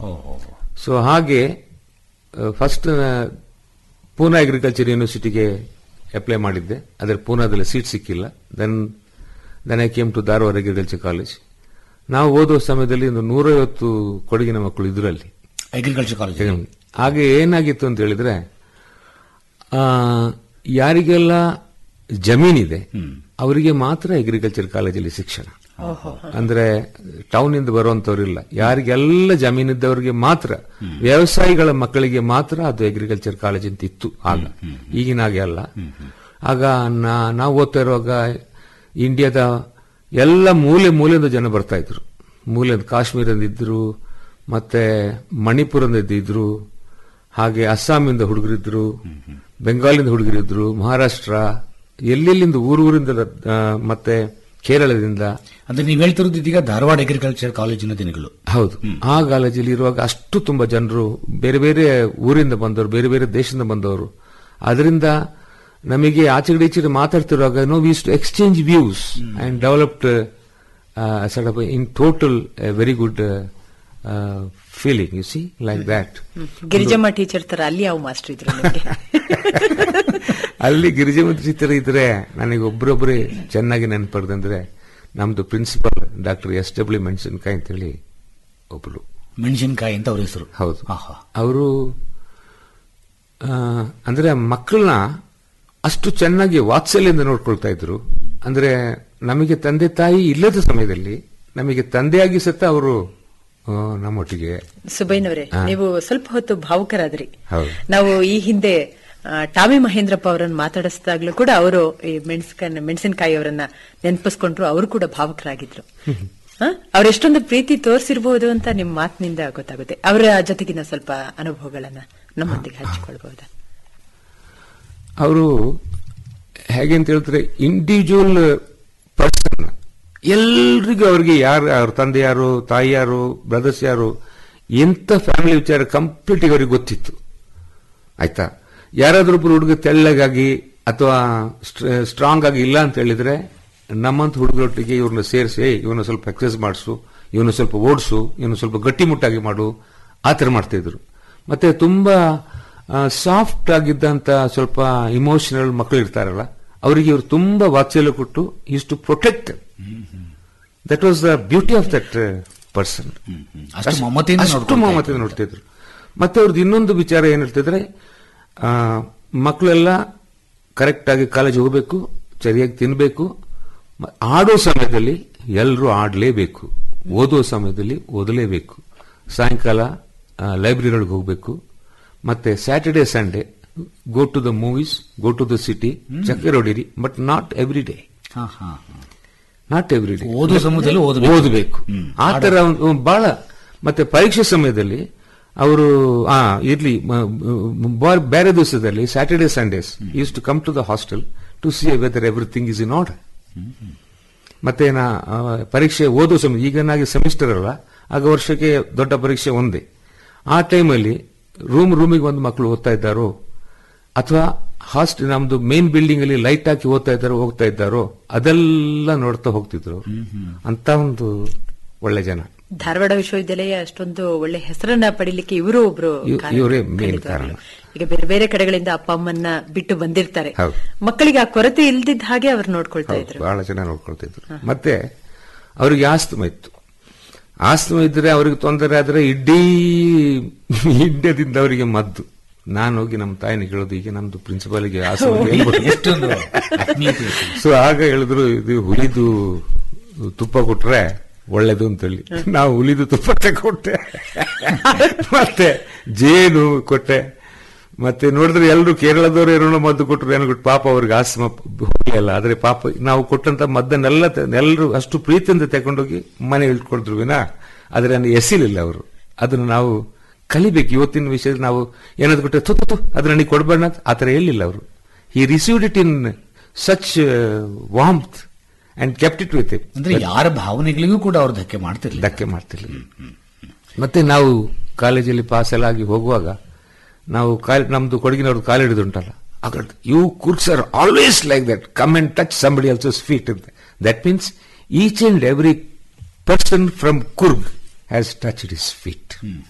ಓ, ಓ, ಓ. ಸೊ ಹಾಗೆ ಫಸ್ಟ್ ಪೂನಾ ಅಗ್ರಿಕಲ್ಚರ್ ಯೂನಿವರ್ಸಿಟಿಗೆ ಅಪ್ಲೈ ಮಾಡಿದ್ದೆ ಆದರೆ ಪೂನಾದಲ್ಲಿ ಸೀಟ್ ಸಿಕ್ಕಿಲ್ಲ then then I came to Dharwad agriculture college ನಾವು ಓದುವ ಸಮಯದಲ್ಲಿ ಒಂದು ನೂರೈವತ್ತು ಕೊಡಗಿನ ಮಕ್ಕಳು ಇದ್ರು ಅಲ್ಲಿ ಅಗ್ರಿಕಲ್ಚರ್ ಕಾಲೇಜ್ ಹಾಗೆ ಏನಾಗಿತ್ತು ಅಂತ ಹೇಳಿದ್ರೆ ಆ, ಯಾರಿಗೆಲ್ಲ ಜಮೀನಿದೆ ಅವರಿಗೆ ಮಾತ್ರ ಅಗ್ರಿಕಲ್ಚರ್ ಕಾಲೇಜಲ್ಲಿ ಶಿಕ್ಷಣ ಅಂದ್ರೆ ಟೌನ್ ಇಂದ ಬರುವಂತವರಿಲ್ಲ ಯಾರಿಗೆಲ್ಲ ಜಮೀನಿದ್ದವರಿಗೆ ಮಾತ್ರ ವ್ಯವಸಾಯಿಗಳ ಮಕ್ಕಳಿಗೆ ಮಾತ್ರ ಅದು ಅಗ್ರಿಕಲ್ಚರ್ ಕಾಲೇಜ್ ಅಂತ ಇತ್ತು ಆಗ ಈಗಿನ ಹಾಗೆ ಅಲ್ಲ ಆಗ ನಾ- ನಾವು ಓದ್ತಾ ಇರುವಾಗ ಇಂಡಿಯಾದ ಎಲ್ಲ ಮೂಲೆ ಮೂಲೆಯಿಂದ ಜನ ಬರ್ತಾ ಇದ್ರು ಮೂಲೆಯಿಂದ ಕಾಶ್ಮೀರದಿಂದ ಇದ್ರು ಮತ್ತೆ ಮಣಿಪುರದಿಂದ ಇದ್ರು ಹಾಗೆ ಅಸ್ಸಾಮಿಂದ ಹುಡುಗರಿದ್ರು ಬೆಂಗಾಲಿಂದ ಹುಡುಗರಿದ್ರು ಮಹಾರಾಷ್ಟ್ರ ಎಲ್ಲೆಲ್ಲಿಂದ ಊರೂರಿಂದ ಆ, ಮತ್ತೆ ಕೇರಳದಿಂದ ಅಂದ್ರೆ ನೀವು ಹೇಳ್ತಿರೋದು ಇದೀಗ ಧಾರವಾಡ ಅಗ್ರಿಕಲ್ಚರ್ ಕಾಲೇಜಿನ ದಿನಗಳು ಹೌದು ಆ ಕಾಲೇಜಲ್ಲಿ ಇರುವಾಗ ಅಷ್ಟು ತುಂಬಾ ಜನರು ಬೇರೆ ಬೇರೆ ಊರಿಂದ ಬಂದವರು ಬೇರೆ ಬೇರೆ ದೇಶದಿಂದ ಬಂದವರು ಅದರಿಂದ ನಮಗೆ ಆಚೆಗಡೆ ಈಚೆಗಡೆ ಮಾತಾಡ್ತಿರುವಾಗ no ways to exchange views and developed sort of in total very good feeling you see like that Girijamma teacher ತರ ಅಲ್ಲಿ ಯಾವ ಮಾಸ್ಟರ್ ಇದ್ರು ನಿಮ್ಗೆ ಅಲ್ಲಿ ಗಿರಿಜಾಮಂತ್ರಿ ತರ ಇದ್ರೆ ನನಗೆ ಒಬ್ಬರೊಬ್ಬರೇ ಚೆನ್ನಾಗಿ ನೆನಪಡ್ದಂದ್ರೆ ನಮ್ದು ಪ್ರಿನ್ಸಿಪಲ್ ಡಾಕ್ಟರ್ ಎಸ್ ಡಬ್ಲ್ಯೂ ಮೆಣಸಿನ್ಕಾಯಿ ಅಂತೇಳಿ ಒಬ್ರು ಮೆಣಸಿನಕಾಯಿ ಅಂತ ಅವ್ರ ಹೆಸರು ಹೌದು ಆಹಾ. ಅವರು ಅಂದ್ರೆ ಮಕ್ಕಳನ್ನ ಅಷ್ಟು ಚೆನ್ನಾಗಿ ವಾತ್ಸಲ್ಯದಿಂದ ನೋಡ್ಕೊಳ್ತಾ ಇದ್ರು ಅಂದ್ರೆ ನಮಗೆ ತಂದೆ ತಾಯಿ ಇಲ್ಲದ ಸಮಯದಲ್ಲಿ ನಮಗೆ ತಂದೆಯಾಗಿ ಸತ್ತ ಅವರು ಆ, ನಮ್ಮೊಟ್ಟಿಗೆ ಸುಬೈನವರೇ ಹಾ. ನೀವು ಸ್ವಲ್ಪ ಹೊತ್ತು ಭಾವುಕರಾದ್ರಿ ಹೌದು. ನಾವು ಈ ಹಿಂದೆ ಆ, ಟಾಮಿ ಮಹೇಂದ್ರಪ್ಪ ಅವರನ್ನ ಮಾತಾಡಿಸಿದಾಗ್ಲೂ ಕೂಡ ಅವರು ಈ ಮೆಣಸಿನಕಾಯಿ ಮೆಣಸಿನಕಾಯಿ ಅವರನ್ನ ನೆನಪಿಸ್ಕೊಂಡ್ರು ಅವರು ಕೂಡ ಭಾವುಕರಾಗಿದ್ರು ಹ? ಅವ್ರು ಎಷ್ಟೊಂದು ಪ್ರೀತಿ ತೋರಿಸಿರ್ಬಹುದು ಅಂತ ನಿಮ್ ಮಾತಿನಿಂದ ಗೊತ್ತಾಗುತ್ತೆ ಅವರ ಜೊತೆಗಿನ ಸ್ವಲ್ಪ ಅನುಭವಗಳನ್ನ ನಮ್ಮೊಂದಿಗೆ ಹಂಚಿಕೊಳ್ಬಹುದಾ ಅವರು ಹೇಗೆ ಅಂತ ಹೇಳ್ತಾರೆ ಇಂಡಿವಿಜುವಲ್ ಪರ್ಸನ್ ಎಲ್ರಿಗೂ ಅವರಿಗೆ ಯಾರು ಅವ್ರ ತಂದೆ ಯಾರು ತಾಯಿ ಯಾರು ಬ್ರದರ್ಸ್ ಯಾರು ಎಂತ ಫ್ಯಾಮಿಲಿ ವಿಚಾರ ಕಂಪ್ಲೀಟ್ ಅವರಿಗೆ ಗೊತ್ತಿತ್ತು ಆಯ್ತಾ ಯಾರಾದ್ರೂ ಒಬ್ರು ಹುಡುಗ ತೆಳ್ಳಗಾಗಿ ಅಥವಾ ಸ್ಟ್ರಾಂಗ್ ಆಗಿ ಇಲ್ಲ ಅಂತ ಹೇಳಿದ್ರೆ ನಮ್ಮಂತ ಹುಡುಗರೊಟ್ಟಿಗೆ ಇವ್ರನ್ನ ಸೇರಿಸಿ ಇವನ್ನ ಸ್ವಲ್ಪ ಎಕ್ಸರ್ಸೈಸ್ ಮಾಡಿಸು ಇವನ್ನ ಸ್ವಲ್ಪ ಓಡಿಸು ಇವನು ಸ್ವಲ್ಪ ಗಟ್ಟಿಮುಟ್ಟಾಗಿ ಮಾಡು ಆ ಥರ ಮಾಡ್ತಿದ್ರು ಮತ್ತೆ ತುಂಬಾ ಸಾಫ್ಟ್ ಆಗಿದ್ದಂತ ಸ್ವಲ್ಪ ಇಮೋಷನಲ್ ಮಕ್ಕಳು ಇರ್ತಾರಲ್ಲ ಅವರಿಗೆ ಇವರು ತುಂಬಾ ವಾತ್ಸಲ್ಯ ಕೊಟ್ಟು is to protect that was the beauty of that person ಅಷ್ಟು ಮಮತೆಯಿಂದ ಅಷ್ಟು ನೋಡ್ಕೊಳ್ತಾ ಮಮತೆಯಿಂದ ನೋಡ್ತಿದ್ರು ಮತ್ತೆ ಅವ್ರದ್ದು ಇನ್ನೊಂದು ವಿಚಾರ ಏನ್ ಹೇಳ್ತಿದ್ರೆ ಆ, ಮಕ್ಕಳೆಲ್ಲ ಕರೆಕ್ಟ್ ಆಗಿ ಕಾಲೇಜ್ ಹೋಗಬೇಕು ಸರಿಯಾಗಿ ತಿನ್ಬೇಕು ಮ- ಆಡೋ ಸಮಯದಲ್ಲಿ ಎಲ್ಲರೂ ಆಡಲೇಬೇಕು ಓದೋ ಸಮಯದಲ್ಲಿ ಓದಲೇಬೇಕು ಸಾಯಂಕಾಲ ಲೈಬ್ರರಿ ಒಳಗೆ ಹೋಗಬೇಕು ಮತ್ತೆ Saturday Sunday go to the movies go to the city ಚಕ್ಕರ್ ಹೊಡೀರಿ ಬಟ್ ನಾಟ್ ಎವ್ರಿ ಡೇ ಹಾ, ಹಾ, ಹಾ. ನಾಟ್ ಎವ್ರಿ ಡೇ ಓದೋ ಸಮಯದಲ್ಲಿ ಓದಬೇಕು. ಓದಬೇಕು ಹ್ಮ್. ಆ ತರ ಅವ್ನು- ಅವ್ನು ಬಹಳ ಮತ್ತೆ ಪರೀಕ್ಷೆ ಸಮಯದಲ್ಲಿ ಅವರು ಆ ಇರ್ಲಿ ಮ- ಮ- ಬಾ- ಬೇರೆ ದಿವಸದಲ್ಲಿ Saturday Sundays used to come to the hostel to see whether everything is in order ಮತ್ತೆ ನಾ ಆ, ಪರೀಕ್ಷೆ ಓದೋ ಸಮಯ ಈಗ ನಾಗೆ ಸೆಮಿಸ್ಟರ್ ಅಲ್ಲ ಆಗ ವರ್ಷಕ್ಕೆ ದೊಡ್ಡ ಪರೀಕ್ಷೆ ಒಂದೇ ಆ ಟೈಮಲ್ಲಿ ರೂಮ್ ರೂಮಿಗೆ ಒಂದು ಮಕ್ಕಳು ಓದ್ತಾ ಇದ್ದಾರೋ ಅಥವಾ ಹಾಸ್ಟೆಲ್ ನಮ್ದು ಮೇನ್ ಬಿಲ್ಡಿಂಗ್ ಅಲ್ಲಿ ಲೈಟ್ ಹಾಕಿ ಓದ್ತಾ ಇದ್ದಾರೋ ಹೋಗ್ತಾ ಇದ್ದಾರೋ ಅದೆಲ್ಲ ನೋಡ್ತಾ ಹೋಗ್ತಿದ್ರು ಅಂತ ಒಂದು ಒಳ್ಳೆ ಜನ ಧಾರವಾಡ ವಿಶ್ವವಿದ್ಯಾಲಯ ಅಷ್ಟೊಂದು ಒಳ್ಳೆ ಹೆಸರನ್ನ ಪಡಿಲಿಕ್ಕೆ ಇವರು ಒಬ್ರು ಇವ್- ಕಾರಣ. ಇವ್ರೇ main ಖಂಡಿತವಾಗ್ಲೂ. ಕಾರಣ. ಈಗ ಬೇರೆ ಬೇರೆ ಕಡೆಗಳಿಂದ ಅಪ್ಪ ಅಮ್ಮನ್ನ ಬಿಟ್ಟು ಬಂದಿರ್ತಾರೆ ಹೌದು. ಮಕ್ಕಳಿಗೆ ಆ ಕೊರತೆ ಇಲ್ದಿದ್ದ ಹಾಗೆ ಅವ್ರು ನೋಡ್ಕೊಳ್ತಾ ಹೌದು, ಇದ್ರು ಬಹಳ ಚೆನ್ನಾಗಿ ನೋಡ್ಕೊಳ್ತಿದ್ರು ಮತ್ತೆ ಅವರಿಗೆ ಆಸ್ತಮ ಇತ್ತು ಆಸ್ತಮ ಇದ್ರೆ ಅವರಿಗೆ ತೊಂದರೆ ಆದ್ರೆ ಇಡೀ ಇಂಡಿಯಾದಿಂದ ಅವರಿಗೆ ಮದ್ದು ನಾನು ಹೋಗಿ ನಮ್ಮ ತಾಯಿನ ಕೇಳೋದು ಈಗ ನಮ್ದು ಪ್ರಿನ್ಸಿಪಾಲ್ಗೆ ಆಸ್ತಮ ಇದೆ ಎಲ್ಲಿ ಬರುತ್ತೆ? ಎಷ್ಟೊಂದು ಆತ್ಮೀಯತೆ ಇತ್ತು. ಸೊ ಆಗ ಹೇಳಿದ್ರು ಇದು ಹುಲಿದು ತುಪ್ಪ ಕೊಟ್ರೆ ಒಳ್ಳೇದು ಅಂತೇಳಿ ನಾವು ಹುಲಿದು ತುಪ್ಪ ತಗೊಟ್ಟೆ ಮತ್ತೆ ಜೇನು ಕೊಟ್ಟೆ ಮತ್ತೆ ನೋಡಿದ್ರೆ ಎಲ್ಲರೂ ಕೇರಳದವರು ಏನೋ ಮದ್ದು ಕೊಟ್ಟರು ಏನೋ ಕೊಟ್ಟು ಪಾಪ ಅವ್ರಿಗೆ ಆಸ್ಮ ಹೋಗ್ಲಿಲ್ಲ ಆದ್ರೆ ಪಾಪ ನಾವು ಕೊಟ್ಟಂತ ಮದ್ದನ್ನೆಲ್ಲ ಎಲ್ಲರೂ ಅಷ್ಟು ಪ್ರೀತಿಯಿಂದ ತಗೊಂಡೋಗಿ ಮನೆ ಇಟ್ಕೊಳ್ದ್ರು ವಿನ ಆದ್ರೆ ಅದನ್ನು ಎಸಿಲಿಲ್ಲ ಅವರು ಅದನ್ನು ನಾವು ಕಲಿಬೇಕು ಇವತ್ತಿನ ವಿಷಯದಲ್ಲಿ ನಾವು ಏನಾದ್ರು ಕೊಟ್ಟರೆ ತು ತು, ತು, ಅದನ್ನ ನನಗೆ ಕೊಡಬೇಡ ಅಂತ ಆ ಥರ ಹೇಳಿಲ್ಲ ಅವರು he received it in such warmth and kept it with it ಅಂದ್ರೆ ಯಾರ ಭಾವನೆಗಳಿಗೂ ಕೂಡ ಅವ್ರು ಧಕ್ಕೆ ಮಾಡ್ತಿರ್ಲಿಲ್ಲ ಧಕ್ಕೆ ಮಾಡ್ತಿರ್ಲಿಲ್ಲ ಮತ್ತೆ ನಾವು ಕಾಲೇಜಲ್ಲಿ ಪಾಸ್ ಎಲ್ಲ ಆಗಿ ಹೋಗುವಾಗ ನಾವು ಕಾಲ್ ನಮ್ದು ಕೊಡಗಿನವ್ರದ್ದು ಕಾಲು ಹಿಡಿದುಂಟಲ್ಲ ಆಗ you Coorgs are always like that come and touch somebody also's feet ಅಂತ that means each and every person from Coorg has touch it is feet